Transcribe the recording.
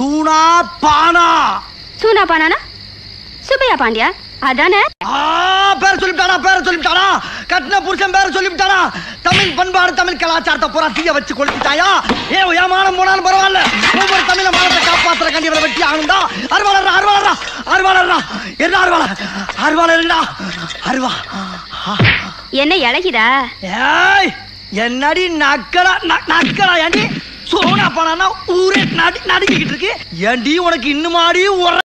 சூனா பானா சூனா பானானா சுப்பையா பாண்டியா அதானே ஆ பேர சொல்லிவிட்டானா பேர சொல்லிவிட்டானா கட்டின புருஷன் பேர சொல்லிவிட்டானா தமிழ் பண்பாடு தமிழ் கலாச்சாரத்தை பூரா தீய வச்சு கொளுத்திட்டாயா ஏ ஏமானம் போனாலும் பரவாயில்ல ஒவ்வொரு தமிழ மானத்தை காப்பாத்துற கண்டி இவரை வெட்டி ஆகணும்டா அருவாளர்ரா அருவாளர்ரா அருவாளர்ரா என்ன அருவாளர் அருவாளர்டா அருவா என்ன இழகிதா ஏய் என்னடி நக்கலா ந- நக்கலா ஏண்டி சோனா பணம்னா ஊரே நடி நடுக்கிட்டு இருக்கு ஏண்டி உனக்கு இன்னுமாடி உர